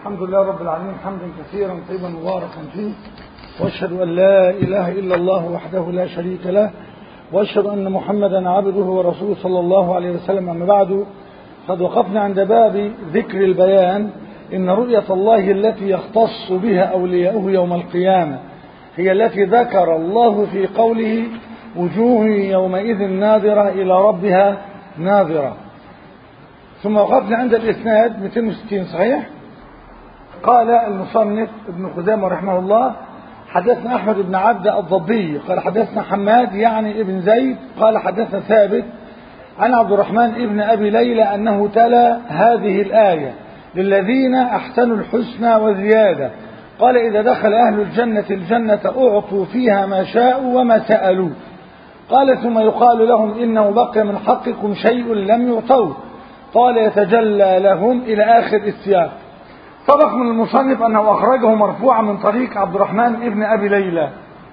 الحمد لله رب العالمين حمدا كثيرا طيبا مباركا فيه واشهد ان لا اله الا الله وحده لا شريك له واشهد ان محمدا عبده ورسوله صلى الله عليه وسلم اما بعد قد وقفنا عند باب ذكر البيان ان رؤيه الله التي يختص بها اولياؤه يوم القيامه هي التي ذكر الله في قوله وجوه يومئذ ناظره الى ربها ناظره ثم وقفنا عند الإسناد 260 صحيح قال المصنف ابن خزامة رحمه الله حدثنا أحمد بن عبد الضبي قال حدثنا حماد يعني ابن زيد قال حدثنا ثابت عن عبد الرحمن ابن أبي ليلى أنه تلا هذه الآية للذين أحسنوا الحسنى وزيادة قال إذا دخل أهل الجنة الجنة أعطوا فيها ما شاءوا وما سألوا قال ثم يقال لهم إنه بقي من حقكم شيء لم يعطوه قال يتجلى لهم إلى آخر السياق سبق من المصنف أنه أخرجه مرفوعا من طريق عبد الرحمن ابن أبي ليلى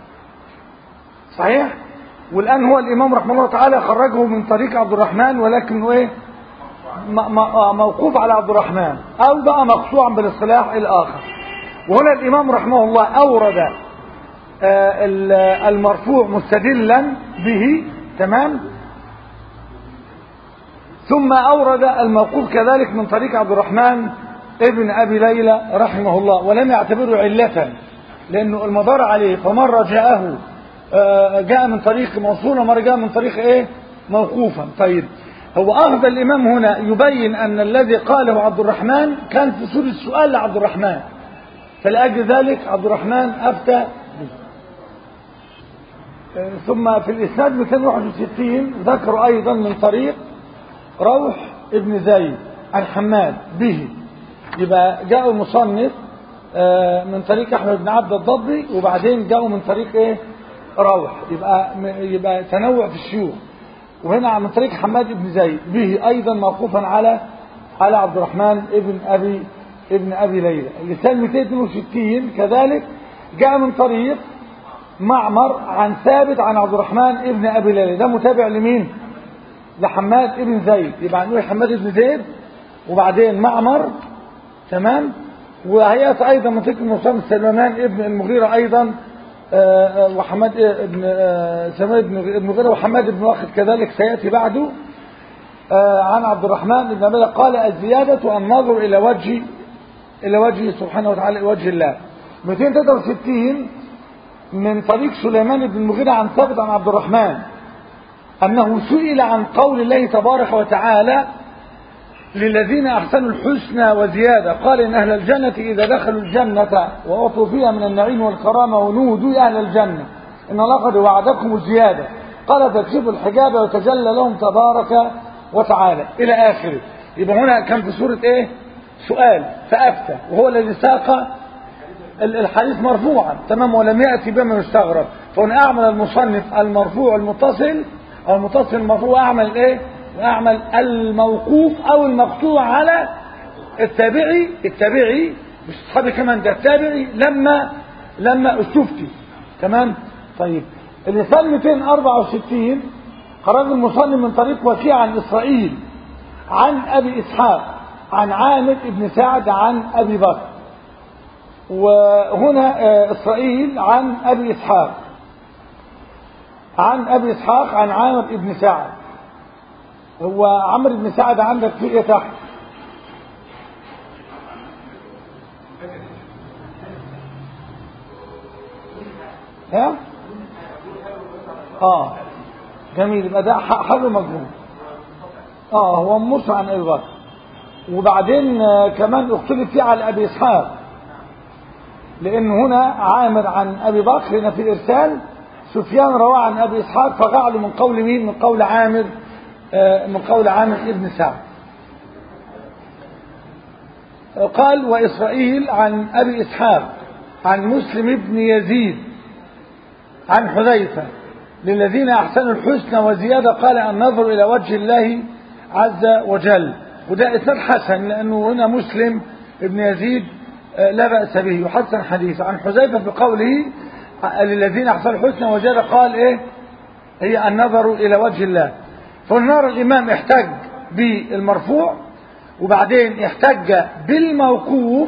صحيح والآن هو الإمام رحمه الله تعالى خرجه من طريق عبد الرحمن ولكنه إيه موقوف على عبد الرحمن أو بقى مقطوعا بالاصطلاح الآخر وهنا الإمام رحمه الله أورد المرفوع مستدلا به تمام ثم أورد الموقوف كذلك من طريق عبد الرحمن ابن أبي ليلى رحمه الله ولم يعتبره علة لأنه المدار عليه فمرة جاءه جاء من طريق موصول ومرة جاء من طريق إيه موقوفا طيب هو أخذ الإمام هنا يبين أن الذي قاله عبد الرحمن كان في سورة السؤال لعبد الرحمن فلأجل ذلك عبد الرحمن أفتى ثم في الإسناد 261 ذكروا أيضا من طريق روح ابن زيد عن حماد به يبقى جاءوا المصنف من طريق احمد بن عبد الضبي وبعدين جاءوا من طريق ايه روح يبقى يبقى تنوع في الشيوخ وهنا من طريق حماد بن زيد به ايضا موقوفا على على عبد الرحمن ابن ابي ابن ابي ليلى اللسان 262 كذلك جاء من طريق معمر عن ثابت عن عبد الرحمن ابن ابي ليلى ده متابع لمين لحماد ابن زيد يبقى هنقول حماد ابن زيد وبعدين معمر تمام وهيات ايضا منطقه مصطفى سليمان ابن المغيرة ايضا وحماد ابن سليمان ابن المغيرة وحماد بن واخد كذلك سياتي بعده عن عبد الرحمن بن ابي قال الزياده النظر الى وجه الى وجه سبحانه وتعالى وجه الله 263 من طريق سليمان بن المغيرة عن ثابت عن عبد الرحمن أنه سئل عن قول الله تبارك وتعالى للذين أحسنوا الحسنى وزيادة قال إن أهل الجنة إذا دخلوا الجنة وأعطوا فيها من النعيم والكرامة ونودوا يا أهل الجنة إن الله قد وعدكم الزيادة قال تكشف الحجاب ويتجلى لهم تبارك وتعالى إلى آخره يبقى هنا كان في سورة إيه سؤال فأفتى وهو الذي ساق الحديث مرفوعا تمام ولم يأتي بما يستغرب فهنا أعمل المصنف المرفوع المتصل أو المتصل المرفوع أعمل إيه وأعمل الموقوف أو المقطوع على التابعي التابعي مش صحابي كمان ده التابعي لما لما استفتي تمام طيب اللسان 264 خرج المصنف من طريق وكيع عن إسرائيل عن أبي إسحاق عن عامر بن سعد عن أبي بكر وهنا إسرائيل عن أبي إسحاق عن أبي إسحاق عن عامر بن سعد هو عمرو بن سعد عندك في إيه تحت ها اه جميل يبقى ده حلو مجهول اه هو موسى عن ابي بكر وبعدين كمان اختلف فيه على ابي اسحاق لان هنا عامر عن ابي بكر هنا في ارسال سفيان روى عن ابي اسحاق فجعله من قول مين من قول عامر آه من قول عامر ابن سعد قال واسرائيل عن ابي اسحاق عن مسلم بن يزيد عن حذيفه للذين احسنوا الحسنى وزياده قال النظر الى وجه الله عز وجل وده اسناد حسن لانه هنا مسلم ابن يزيد آه لا باس به يحسن حديثه عن حذيفه بقوله للذين احسنوا الحسنى وزياده قال ايه هي النظر الى وجه الله فالنار الامام احتج بالمرفوع وبعدين احتج بالموقوف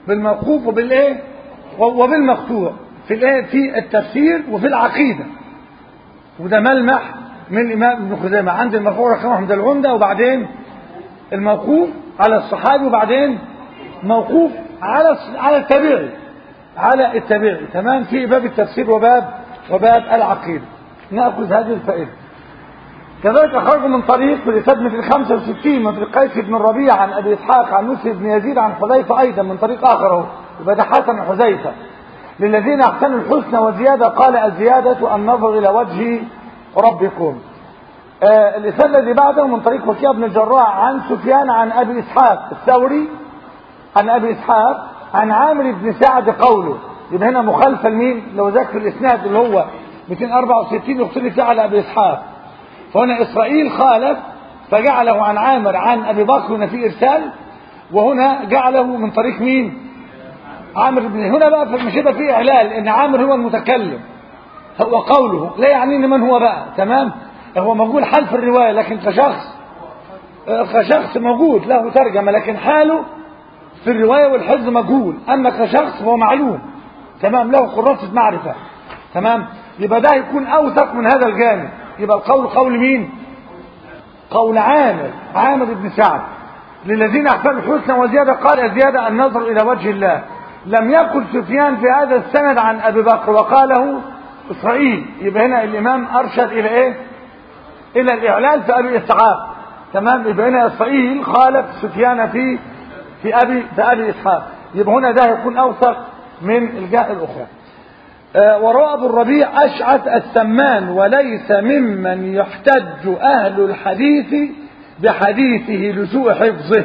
بالموقوف وبالايه وبالمقطوع في الايه في التفسير وفي العقيده وده ملمح من الامام ابن خزيمه عند المرفوع رقم احمد العمده وبعدين الموقوف على الصحابي وبعدين موقوف على على التابعي على التابعي تمام في باب التفسير وباب وباب العقيده ناخذ هذه الفائده كذلك أخرجوا من طريق في الإسناد مثل 65 من طريق قيس بن الربيع عن أبي إسحاق عن مسلم بن يزيد عن حذيفة أيضا من طريق آخر اهو يبقى ده حسن حذيفة للذين أحسنوا الحسنى وزيادة قال الزيادة النظر إلى وجه ربكم آه الإسناد الذي بعده من طريق وكيع بن الجراح عن سفيان عن أبي إسحاق الثوري عن أبي إسحاق عن عامر بن سعد قوله يبقى هنا مخالفة لمين لو ذاك في الإسناد اللي هو 264 يختلف فيه على أبي إسحاق فهنا إسرائيل خالف فجعله عن عامر عن أبي بكر هنا في إرسال وهنا جعله من طريق مين عامر بن هنا بقى مش هيبقى فيه إعلال إن عامر هو المتكلم هو قوله لا يعنيني من هو بقى تمام هو موجود حال في الرواية لكن كشخص كشخص موجود له ترجمة لكن حاله في الرواية والحفظ مجهول أما كشخص هو معلوم تمام له قرصة معرفة تمام يبقى ده يكون أوثق من هذا الجانب يبقى القول قول مين قول عامر عامر بن سعد للذين احسنوا الحسنى وزياده قال زياده النظر الى وجه الله لم يقل سفيان في هذا السند عن ابي بكر وقاله اسرائيل يبقى هنا الامام ارشد الى ايه الى الاعلال في ابي اسحاق تمام يبقى هنا اسرائيل خالف سفيان في في ابي في ابي اسحاق يبقى هنا ده يكون اوثق من الجهه الاخرى وروى ابو الربيع اشعث السمان وليس ممن يحتج اهل الحديث بحديثه لسوء حفظه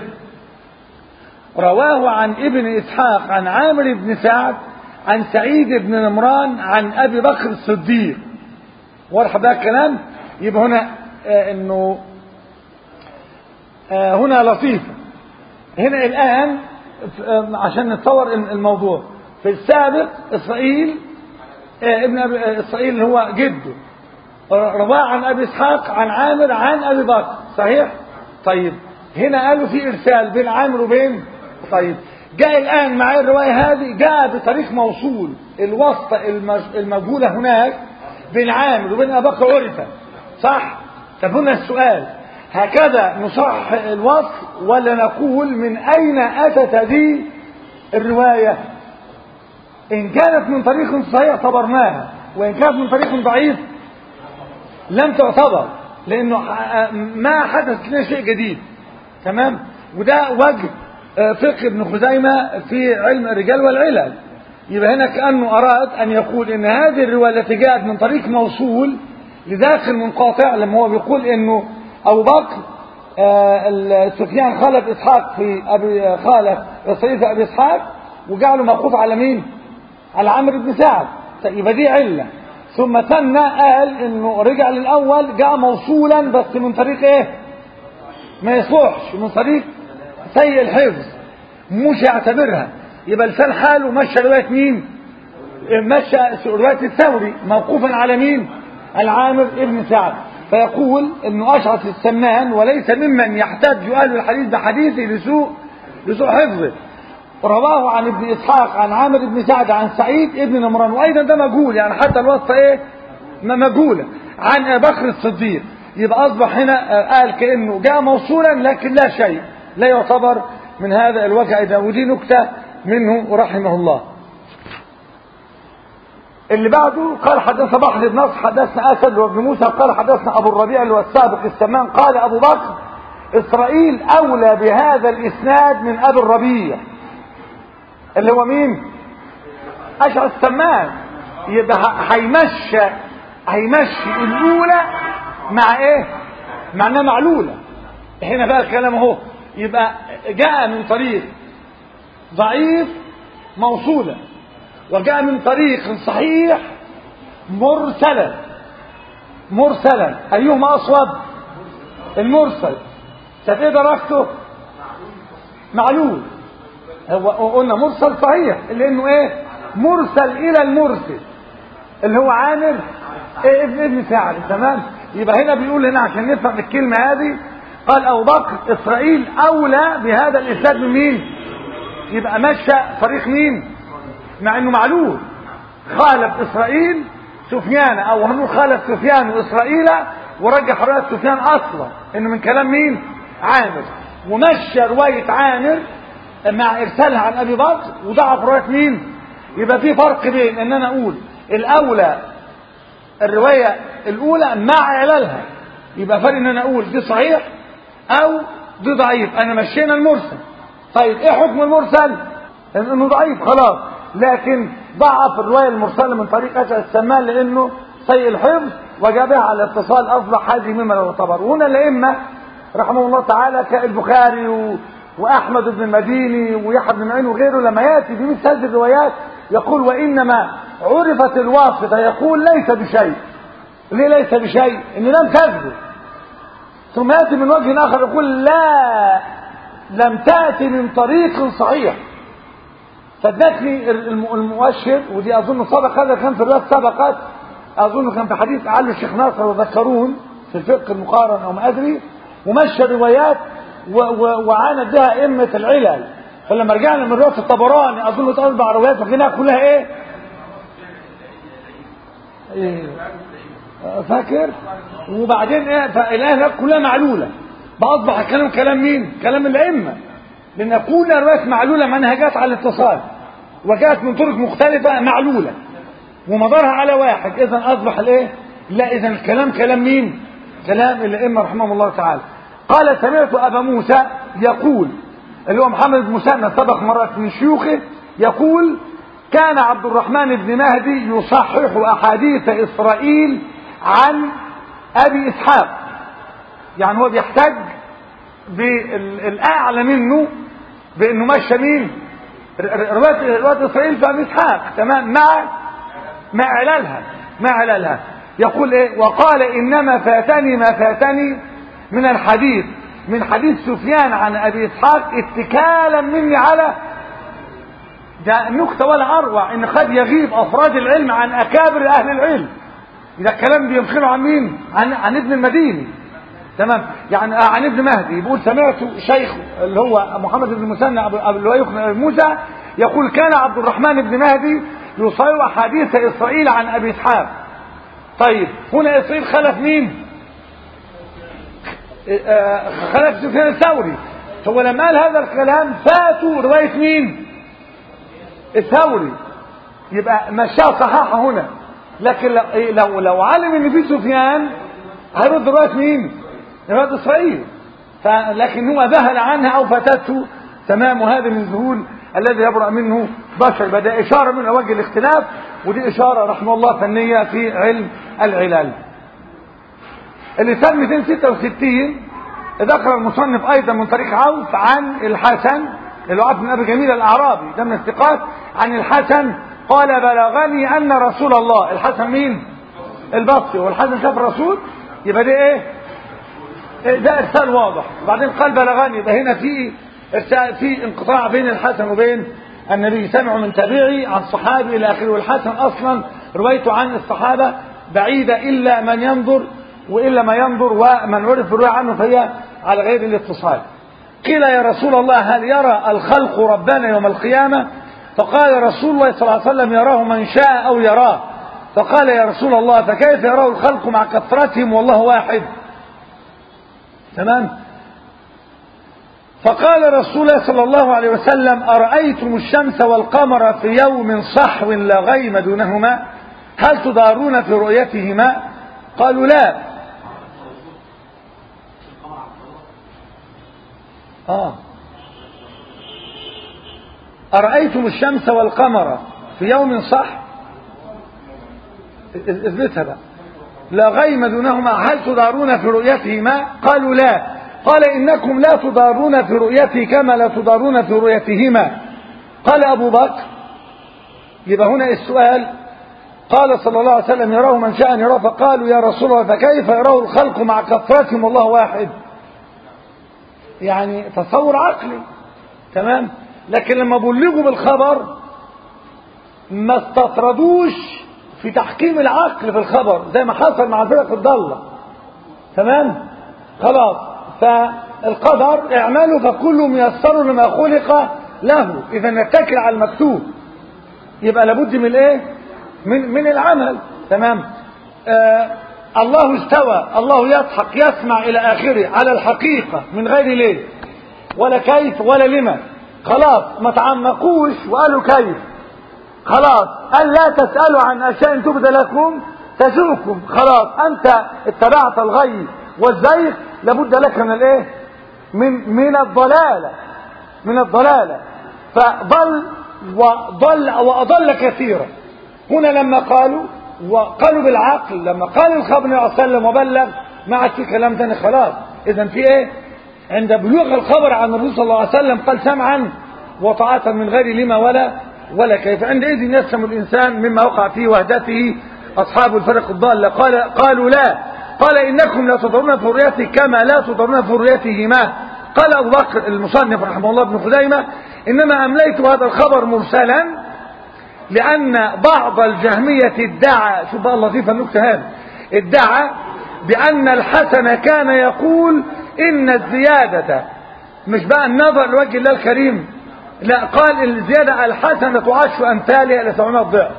رواه عن ابن اسحاق عن عامر بن سعد عن سعيد بن نمران عن ابي بكر الصديق واضح بقى الكلام يبقى هنا آه انه آه هنا لطيفه هنا الان آه عشان نتصور الموضوع في السابق اسرائيل ابن أبي إسرائيل اللي هو جده رواه عن أبي إسحاق عن عامر عن أبي بكر صحيح؟ طيب هنا قالوا في إرسال بين عامر وبين طيب جاء الآن مع الرواية هذه جاء بطريق موصول الواسطة المجهولة هناك بين عامر وبين أبي بكر عرفة صح؟ طب هنا السؤال هكذا نصحح الوصف ولا نقول من أين أتت هذه الرواية؟ إن كانت من طريق صحيح اعتبرناها وإن كانت من طريق ضعيف لم تعتبر لأنه ما حدث لنا شيء جديد تمام وده وجه فقه ابن خزيمة في علم الرجال والعلل يبقى هنا كأنه أراد أن يقول إن هذه الرواية التي جاءت من طريق موصول لداخل منقاطع لما هو بيقول إنه أبو بكر سفيان خالف إسحاق في أبي خالف سيد أبي إسحاق وجعله موقوف على مين؟ على عمرو بن سعد يبقى دي علة ثم ثنى قال انه رجع للاول جاء موصولا بس من طريق ايه ما يصلحش من طريق سيء الحفظ مش يعتبرها يبقى لسان حاله مشى رواية مين مشى رواية الثوري موقوفا على مين العامر ابن سعد فيقول انه اشعث السمان وليس ممن يحتج اهل الحديث بحديثه لسوء لسوء حفظه رواه عن ابن اسحاق عن عامر بن سعد عن سعيد ابن نمران وايضا ده مجهول يعني حتى الوصفه ايه مجهوله عن ابي بكر الصديق يبقى اصبح هنا قال كانه جاء موصولا لكن لا شيء لا يعتبر من هذا الوجه ايضا ودي نكته منه رحمه الله اللي بعده قال حدثنا بحر بن نصر حدثنا اسد وابن موسى قال حدثنا ابو الربيع اللي هو السابق السمان قال ابو بكر اسرائيل اولى بهذا الاسناد من ابي الربيع اللي هو مين اشعث السمان يبقى هيمشى هيمشي الاولى مع ايه مع انها معلوله هنا بقى الكلام اهو يبقى جاء من طريق ضعيف موصولا وجاء من طريق صحيح مرسلا مرسلا ايهما اصوب المرسل طب ايه درجته معلول هو قلنا مرسل صحيح لانه ايه مرسل الى المرسل اللي هو عامر إيه ابن ابن سعد تمام يبقى هنا بيقول هنا عشان نفهم الكلمه هذه قال ابو بكر اسرائيل اولى بهذا الاسناد من مين يبقى مشى طريق مين مع انه معلول خالف اسرائيل سفيان او هنقول خالف سفيان واسرائيل ورجح روايه سفيان اصلا انه من كلام مين عامر ومشى روايه عامر مع ارسالها عن ابي بكر وضعف روايه مين يبقى في فرق بين ان انا اقول الاولى الروايه الاولى مع اعلالها يبقى فرق ان انا اقول دي صحيح او دي ضعيف انا مشينا المرسل طيب ايه حكم المرسل انه ضعيف خلاص لكن ضعف الروايه المرسله من طريق اشعث السمان لانه سيء الحفظ وجابها على اتصال اصبح هذه مما لا يعتبر وهنا الائمه رحمه الله تعالى كالبخاري و... واحمد بن المديني ويحيى بن معين وغيره لما ياتي بمثل هذه الروايات يقول وانما عرفت الواسطه يقول ليس بشيء ليه ليس بشيء ان لم تثبت ثم ياتي من وجه اخر يقول لا لم تاتي من طريق صحيح فادتني المؤشر ودي اظن سبق هذا كان في الروايات سبقت اظن كان في حديث علي الشيخ ناصر وذكرون في الفقه المقارن او ما ادري ومشى روايات وعاند بها ائمه العلل فلما رجعنا من روايه الطبراني اظن اربع روايات وجينا كلها ايه؟ ايه فاكر وبعدين ايه فالان كلها معلوله فاصبح الكلام كلام مين؟ كلام الائمه لان كل روايات معلوله منهجات على الاتصال وجاءت من طرق مختلفه معلوله ومدارها على واحد اذا اصبح الايه؟ لا اذا الكلام كلام مين؟ كلام الائمه رحمهم الله تعالى قال سمعت ابا موسى يقول اللي هو محمد بن مسنى سبق مرات من شيوخه يقول كان عبد الرحمن بن مهدي يصحح احاديث اسرائيل عن ابي اسحاق يعني هو بيحتج بالاعلى منه بانه مشى مين روايه روايه اسرائيل في ابي اسحاق تمام مع مع علالها مع علالها يقول ايه وقال انما فاتني ما فاتني من الحديث من حديث سفيان عن ابي اسحاق اتكالا مني على ده نكته ولا اروع ان قد يغيب افراد العلم عن اكابر اهل العلم اذا الكلام بينقله عن مين عن عن ابن المديني تمام يعني عن ابن مهدي يقول سمعت شيخ اللي هو محمد بن مسنى اللي هو موسى يقول كان عبد الرحمن بن مهدي يصير احاديث اسرائيل عن ابي اسحاق طيب هنا اسرائيل خلف مين خلف سفيان الثوري هو لما قال هذا الكلام فاتوا روايه مين الثوري يبقى مشاه صحاحه هنا لكن لو لو علم ان في سفيان هيرد روايه مين روايه اسرائيل لكن هو ذهل عنها او فاتته تمام هذا من الذهول الذي يبرأ منه بشر بدأ إشارة من وجه الاختلاف ودي إشارة رحمه الله فنية في علم العلل اللسان 266 ذكر المصنف أيضا من طريق عوف عن الحسن اللي هو عبد بن أبي جميل الأعرابي ده من الثقات عن الحسن قال بلغني أن رسول الله الحسن مين؟ البصري والحسن شاف الرسول يبقى ده إيه؟ ده إرسال واضح وبعدين قال بلغني يبقى هنا في في انقطاع بين الحسن وبين النبي سمعوا من تابعي عن صحابي الى اخره والحسن اصلا روايته عن الصحابه بعيده الا من ينظر والا ما ينظر ومن عرف الروايه عنه فهي على غير الاتصال. قيل يا رسول الله هل يرى الخلق ربنا يوم القيامه؟ فقال رسول الله صلى الله عليه وسلم يراه من شاء او يراه. فقال يا رسول الله فكيف يراه الخلق مع كثرتهم والله واحد؟ تمام؟ فقال رسول الله صلى الله عليه وسلم أرأيتم الشمس والقمر في يوم صحو لا غيم دونهما هل تضارون في رؤيتهما قالوا لا آه أرأيتم الشمس والقمر في يوم صح اثبتها بقى لا غيم دونهما هل تضارون في رؤيتهما قالوا لا قال إنكم لا تضارون في رؤيتي كما لا تضارون في رؤيتهما قال أبو بكر يبقى هنا السؤال قال صلى الله عليه وسلم يراه من شاء أن يراه فقالوا يا رسول الله فكيف يراه الخلق مع كثرتهم الله واحد يعني تصور عقلي تمام لكن لما بلغوا بالخبر ما استطردوش في تحكيم العقل في الخبر زي ما حصل مع فرق الضالة تمام خلاص فالقدر اعملوا فكل ميسر لما خلق له اذا نتكل على المكتوب يبقى لابد من ايه من من العمل تمام آه الله استوى الله يضحك يسمع الى اخره على الحقيقه من غير ليه ولا كيف ولا لما خلاص ما تعمقوش وقالوا كيف خلاص قال لا تسالوا عن اشياء تبد لكم تسوكم خلاص انت اتبعت الغي والزيغ لابد لك من الايه من من الضلاله من الضلاله فضل وضل واضل كثيرا هنا لما قالوا وقالوا بالعقل لما قال الخبر النبي صلى الله عليه وسلم وبلغ ما عاد في كلام تاني خلاص اذا في ايه عند بلوغ الخبر عن الرسول صلى الله عليه وسلم قال سمعا وطاعة من غير لما ولا ولا كيف عندئذ يسلم الانسان مما وقع في وهدته اصحاب الفرق الضالة قال قالوا لا قال انكم لا تضرون في رؤيته كما لا تضرون في رؤيتهما قال ابو بكر المصنف رحمه الله بن خزيمه انما امليت هذا الخبر مرسلا لأن بعض الجهمية ادعى شوف بقى اللطيفة النكتة هذه ادعى بأن الحسن كان يقول إن الزيادة مش بقى النظر لوجه الله الكريم لا قال الزيادة الحسنة عشر أمثالها إلى 700 ضعف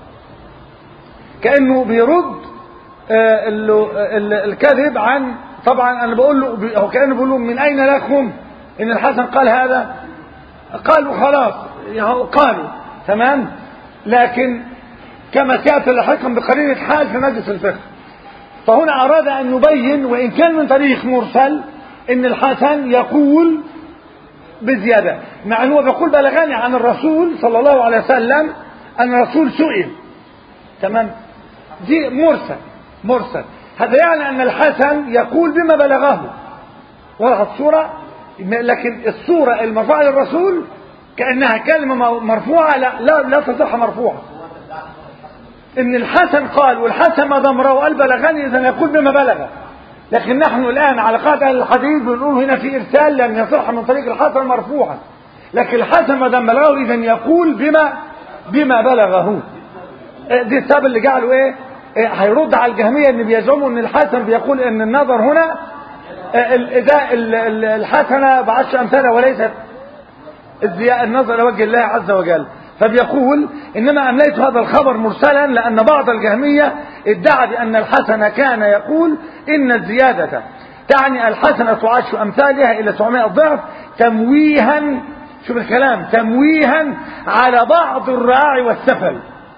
كأنه بيرد آه الكذب عن طبعا أنا بقول له هو كأنه بيقول له من أين لكم إن الحسن قال هذا قالوا خلاص قالوا تمام لكن كما سيأتي لاحقا بقرينة حال في مجلس الفقه فهنا أراد أن يبين وإن كان من طريق مرسل إن الحسن يقول بزيادة مع أنه بيقول بلغني عن الرسول صلى الله عليه وسلم أن الرسول سئل تمام دي مرسل مرسل هذا يعني أن الحسن يقول بما بلغه وضحت الصورة لكن الصورة المرفوعة للرسول كأنها كلمة مرفوعة لا لا, لا تصح مرفوعة إن الحسن قال والحسن ما دام روى قال بلغني إذا يقول بما بلغ لكن نحن الآن على قاعدة أهل الحديث بنقول هنا في إرسال لأن يصح من طريق الحسن مرفوعا لكن الحسن ما دام بلغه إذا يقول بما بما بلغه دي السبب اللي جعله إيه, إيه هيرد على الجهمية إن بيزعموا إن الحسن بيقول إن النظر هنا إذا الحسنة بعشر أمثالها وليست النظر لوجه الله عز وجل فبيقول إنما أمليت هذا الخبر مرسلا لأن بعض الجهمية ادعى بأن الحسن كان يقول إن الزيادة تعني الحسنة عشر أمثالها إلى 700 ضعف تمويها شوف الكلام تمويها على بعض الرعاع والسفل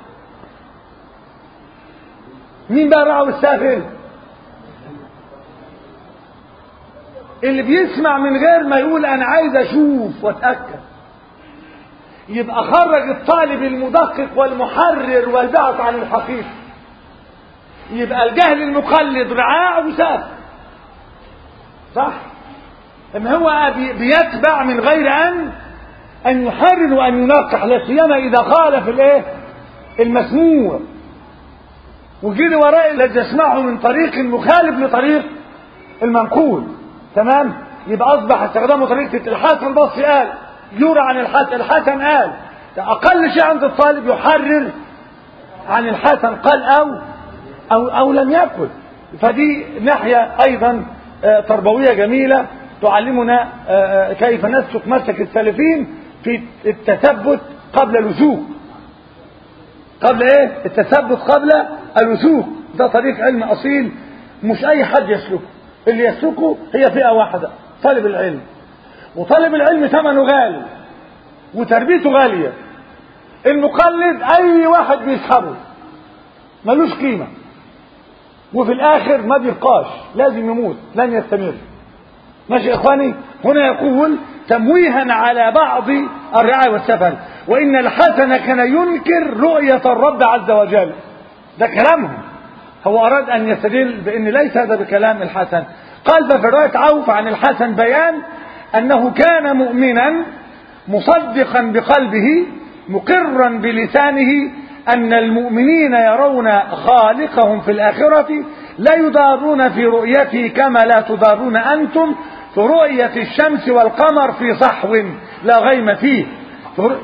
مين بقى الرعاع والسفل اللي بيسمع من غير ما يقول أنا عايز أشوف وأتأكد يبقى خرج الطالب المدقق والمحرر والبعث عن الحقيقة يبقى الجهل المقلد رعاع وساف صح ان هو بيتبع من غير ان ان يحرر وان ينقح لا سيما اذا خالف الايه المسموع وجري وراء الذي يسمعه من طريق مخالف لطريق المنقول تمام يبقى اصبح استخدامه طريقه الحسن البصري قال يرى عن الحسن الحسن قال اقل شيء عند الطالب يحرر عن الحسن قال او او او لم يقل فدي ناحيه ايضا تربويه جميله تعلمنا كيف نسلك مسلك السالفين في التثبت قبل الوثوق قبل ايه التثبت قبل الوثوق ده طريق علم اصيل مش اي حد يسلكه اللي يسلكه هي فئه واحده طالب العلم وطالب العلم ثمنه غالي وتربيته غاليه المقلد اي واحد بيسحبه ملوش قيمه وفي الاخر ما بيبقاش لازم يموت لن يستمر ماشي يا اخواني هنا يقول تمويها على بعض الرعاية والسفل وإن الحسن كان ينكر رؤية الرب عز وجل ده كلامهم هو أراد أن يستدل بأن ليس هذا بكلام الحسن قال ففي رواية عوف عن الحسن بيان أنه كان مؤمنا مصدقا بقلبه مقرا بلسانه أن المؤمنين يرون خالقهم في الآخرة لا يضارون في رؤيته كما لا تضارون أنتم في رؤية الشمس والقمر في صحو لا غيم فيه في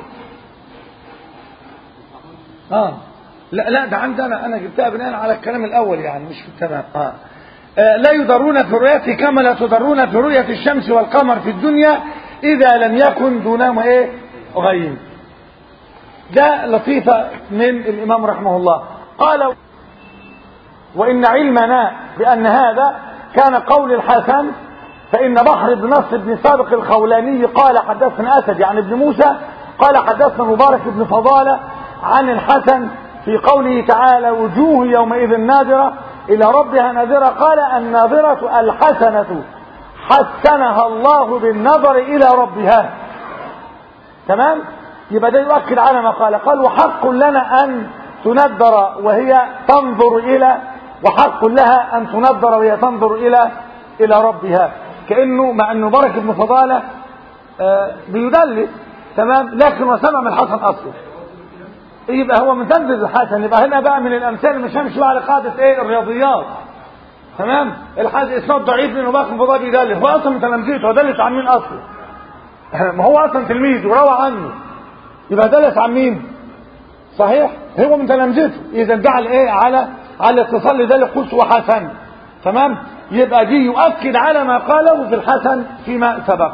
آه لا لا ده عندنا أنا جبتها بناء على الكلام الأول يعني مش في التمام آه. آه لا يضرون في رؤيته كما لا تضرون في رؤية الشمس والقمر في الدنيا إذا لم يكن دونهما إيه غيم ده لطيفة من الإمام رحمه الله قال وإن علمنا بأن هذا كان قول الحسن فإن بحر بن نصر بن سابق الخولاني قال حدثنا أسد يعني ابن موسى قال حدثنا مبارك بن فضالة عن الحسن في قوله تعالى وجوه يومئذ نادرة إلى ربها نادرة قال الناظرة الحسنة حسنها الله بالنظر إلى ربها تمام يبقى ده يؤكد على ما قال قال وحق لنا أن تندر وهي تنظر إلى وحق لها أن تندر وهي تنظر إلى إلى ربها كأنه مع أنه برك بن فضالة آه بيدلس تمام لكن وسمع من الحسن أصلا يبقى هو متنفذ الحسن يبقى هنا بقى من الأمثال مش همشي بقى على قاعدة إيه الرياضيات تمام الحاجة إسناد ضعيف لأنه باقي بن فضالة بيدلس هو أصلا من تلامذته هو دلس عن مين أصلا ما هو أصلا تلميذ وروى عنه يبقى دلس عن مين صحيح هو من تلامذته اذا جعل ايه على على اتصال لذلك قدس حسن تمام يبقى دي يؤكد على ما قاله في الحسن فيما سبق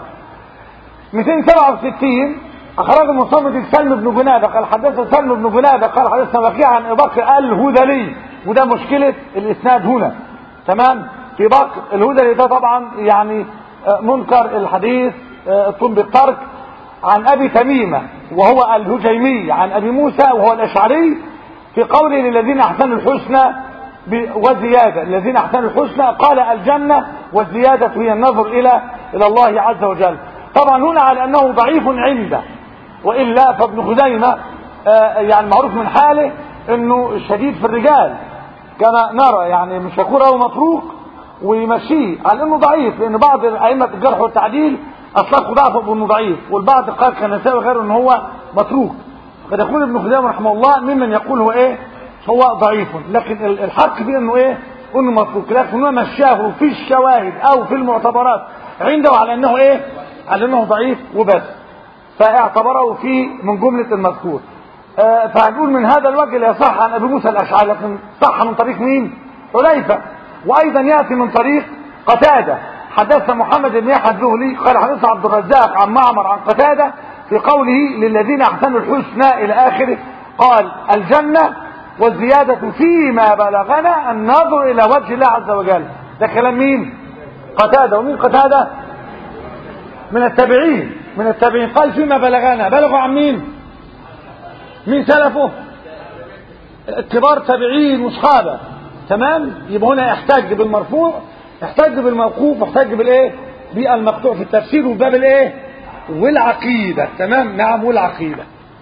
267 اخرج مصنف سلم بن جنادة قال حدثنا سلم بن جنادة قال حدثنا بقيع عن ابي بكر الهذلي وده مشكلة الاسناد هنا تمام في بكر الهذلي ده طبعا يعني منكر الحديث الطن بالترك عن ابي تميمة وهو الهجيمي عن ابي موسى وهو الاشعري في قوله للذين احسنوا الحسنى وزيادة الذين احسنوا الحسنى قال الجنة والزيادة هي النظر الى الى الله عز وجل طبعا هنا على انه ضعيف عنده والا فابن خزيمة يعني معروف من حاله انه شديد في الرجال كما نرى يعني مش يكون له متروك ويمشيه على انه ضعيف لان بعض ائمه الجرح والتعديل اطلقوا ضعفه بانه ضعيف والبعض قال كنساوي غير ان هو متروك قد يقول ابن خزيمه رحمه الله ممن يقول هو ايه هو ضعيف لكن الحق فيه انه ايه انه متروك لكن هو مشاه في الشواهد او في المعتبرات عنده على انه ايه على انه ضعيف وبس فاعتبره في من جمله المذكور آه فهنقول من هذا الوجه لا يصح عن ابي موسى الاشعري لكن صح من طريق مين حذيفه وايضا ياتي من طريق قتاده حدثنا محمد بن يحيى الزهلي قال حدثنا عبد الرزاق عن معمر عن قتاده في قوله للذين احسنوا الحسنى الى اخره قال الجنه والزياده فيما بلغنا النظر الى وجه الله عز وجل ده كلام مين قتاده ومين قتاده من التابعين من التابعين قال فيما بلغنا بلغوا عن مين مين سلفه كبار تابعين وصحابه تمام يبقى هنا يحتج بالمرفوع يحتج بالموقوف يحتج بالايه بالمقطوع في التفسير وباب الايه والعقيده تمام نعم والعقيده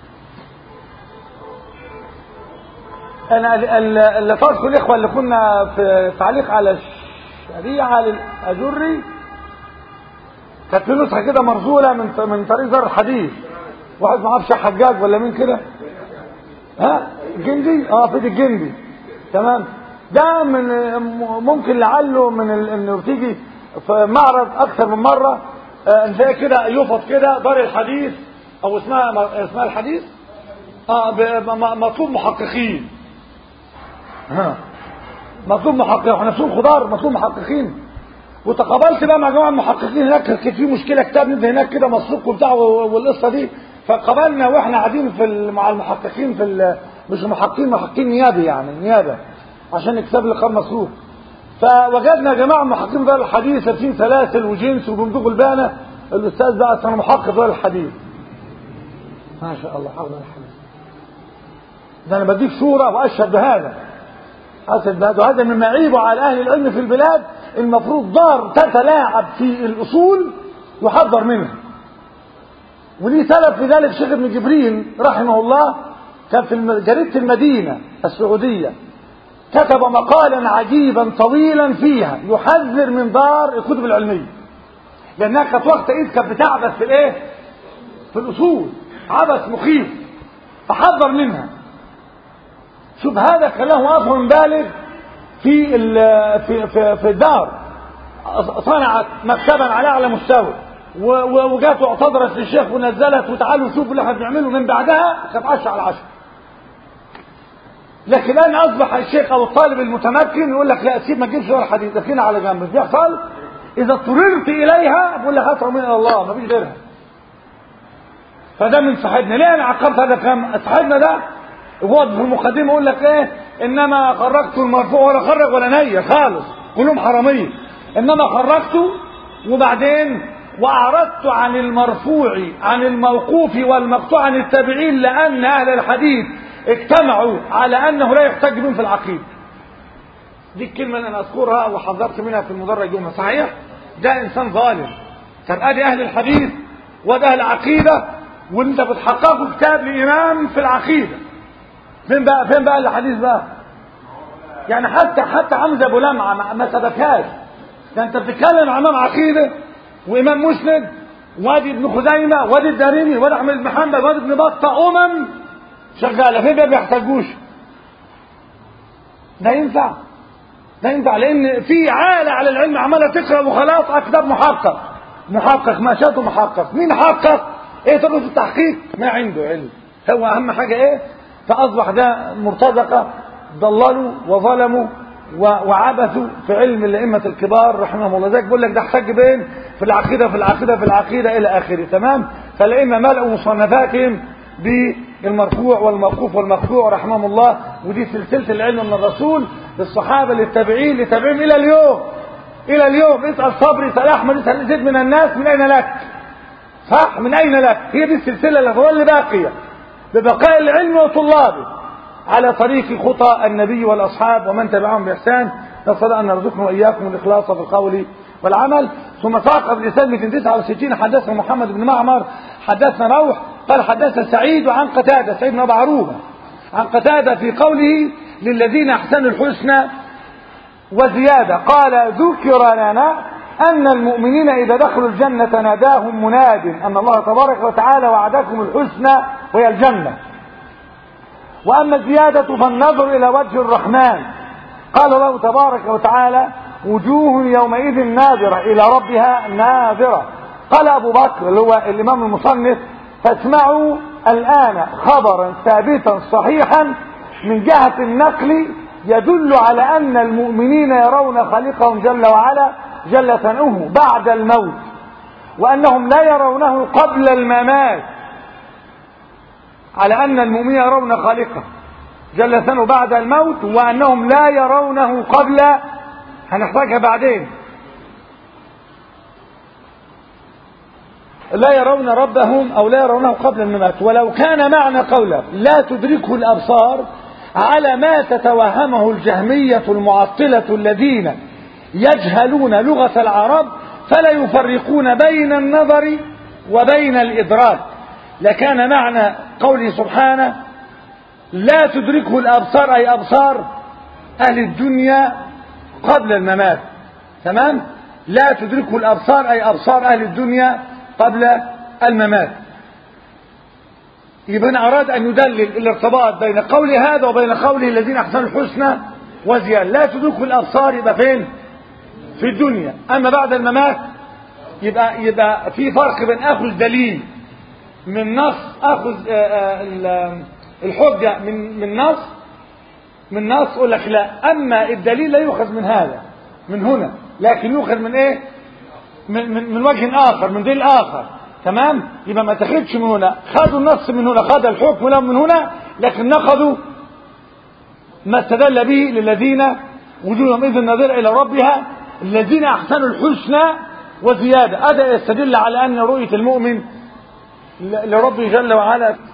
انا اللي فاتكم الاخوه اللي كنا في تعليق على الشريعه للاجري كانت في نسخه كده مرسوله من من طريق دار الحديث واحد ما اعرفش حجاج ولا مين كده ها الجندي اه في الجندي تمام ده من ممكن لعله من انه بتيجي في معرض اكثر من مره نلاقي كده يفط كده دار الحديث او اسمها اسمها الحديث اه مطلوب محققين ها مطلوب محققين احنا سوق خضار مطلوب محققين وتقابلت بقى مع جماعه المحققين هناك كان في مشكله كتاب ندي هناك كده مسروق وبتاع والقصه دي فقابلنا واحنا قاعدين في مع المحققين في مش محققين محققين نيابي يعني نيابه عشان الكتاب اللي كان مسروق فوجدنا جماعه محققين دار الحديث لابسين سلاسل وجنس وبندق البانه الاستاذ بقى كان محقق دار الحديث ما شاء الله حول الحديث ده انا بديك صوره واشهد بهذا اشهد بهذا وهذا مما يعيب على اهل العلم في البلاد المفروض دار تتلاعب في الاصول يحذر منها وليه سبب في ذلك شيخ ابن جبرين رحمه الله كان في جريده المدينه السعوديه كتب مقالا عجيبا طويلا فيها يحذر من دار الكتب العلميه لانها كانت وقت ايد كانت بتعبث في الايه في الاصول عبث مخيف فحذر منها شوف هذا كان له اثر بالغ في في في, في الدار صنعت مكتبا على اعلى مستوى وجات واعتذرت للشيخ ونزلت وتعالوا شوفوا اللي احنا بنعمله من بعدها كانت 10 على 10 لكن الان اصبح الشيخ او الطالب المتمكن يقول لك لا سيب ما تجيبش ورا حديث دفينا على جنب بيحصل اذا اضطررت اليها بقول لك هاتوا من الله ما فيش غيرها فده من صاحبنا ليه انا عقبت هذا الكلام صاحبنا ده هو في المقدمه يقول لك ايه انما خرجت المرفوع ولا خرج ولا نية خالص كلهم حراميه انما خرجته وبعدين واعرضت عن المرفوع عن الموقوف والمقطوع عن التابعين لان اهل الحديث اجتمعوا على انه لا يحتج بهم في العقيده دي الكلمه اللي انا اذكرها وحذرت منها في المدرج يوم صحيح ده انسان ظالم طب ادي اهل الحديث وده اهل العقيده وانت بتحققوا كتاب لامام في العقيده فين بقى فين بقى الحديث بقى يعني حتى حتى حمزه ابو لمعه ما, ما سبكهاش ده انت بتتكلم عن امام عقيده وامام مسند وادي ابن خزيمه وادي الدارمي وادي احمد بن حنبل وادي ابن بطه امم شغاله فين بقى بيحتاجوش ده ينفع ده ينفع لان في عاله على العلم عماله تقرا وخلاص كتاب محقق محقق ما شاته محقق مين حقق ايه طريقه التحقيق ما عنده علم هو اهم حاجه ايه فاصبح ده مرتزقه ضللوا وظلموا وعبثوا في علم الائمه الكبار رحمهم الله ذلك بيقول لك ده احتج بين في العقيده في العقيده في العقيده الى اخره تمام فالائمه ملأوا مصنفاتهم بالمرفوع والموقوف والمقطوع رحمهم الله ودي سلسله العلم من الرسول للصحابه للتابعين لتابعين الى اليوم الى اليوم اسال صبري اسال احمد اسال زيد من الناس من اين لك صح من اين لك هي دي السلسله اللي تظل باقيه ببقاء العلم وطلابه على طريق خطى النبي والاصحاب ومن تبعهم باحسان نسال ان نرزقنا واياكم الاخلاص في القول والعمل ثم ساق بالاسناد 269 حدثنا محمد بن معمر حدثنا روح قال حدثنا سعيد عن قتاده سعيد بن ابي عروبه عن قتاده في قوله للذين احسنوا الحسنى وزياده قال ذكر لنا أن المؤمنين إذا دخلوا الجنة ناداهم مناد أن الله تبارك وتعالى وعدكم الحسنى وهي الجنة وأما الزيادة فالنظر إلى وجه الرحمن قال الله تبارك وتعالى وجوه يومئذ ناظرة إلى ربها ناظرة قال أبو بكر اللي هو الإمام المصنف فاسمعوا الآن خبرا ثابتا صحيحا من جهة النقل يدل على أن المؤمنين يرون خالقهم جل وعلا جل ثنؤه بعد الموت وأنهم لا يرونه قبل الممات على أن المؤمنين يرون خالقه جل ثنؤه بعد الموت وأنهم لا يرونه قبل هنحتاجها بعدين لا يرون ربهم أو لا يرونه قبل الممات ولو كان معنى قوله لا تدركه الأبصار على ما تتوهمه الجهمية المعطلة الذين يجهلون لغة العرب فلا يفرقون بين النظر وبين الإدراك لكان معنى قوله سبحانه لا تدركه الأبصار أي أبصار أهل الدنيا قبل الممات تمام لا تدركه الأبصار أي أبصار أهل الدنيا قبل الممات يبقى أراد أن يدلل الارتباط بين قول هذا وبين قوله الذين أحسنوا الحسنى وزيادة لا تدركه الأبصار يبقى فين في الدنيا أما بعد الممات يبقى يبقى في فرق بين أخذ دليل من نص أخذ الحجة من من نص من نص يقول لك لا أما الدليل لا يؤخذ من هذا من هنا لكن يؤخذ من إيه من, من, من وجه آخر من دليل آخر تمام يبقى ما تاخدش من هنا خدوا النص من هنا خد الحكم لهم من هنا لكن نقضوا ما استدل به للذين وجوههم إذ النظير إلى ربها الذين أحسنوا الحسنى وزيادة هذا يستدل على أن رؤية المؤمن لربه جل وعلا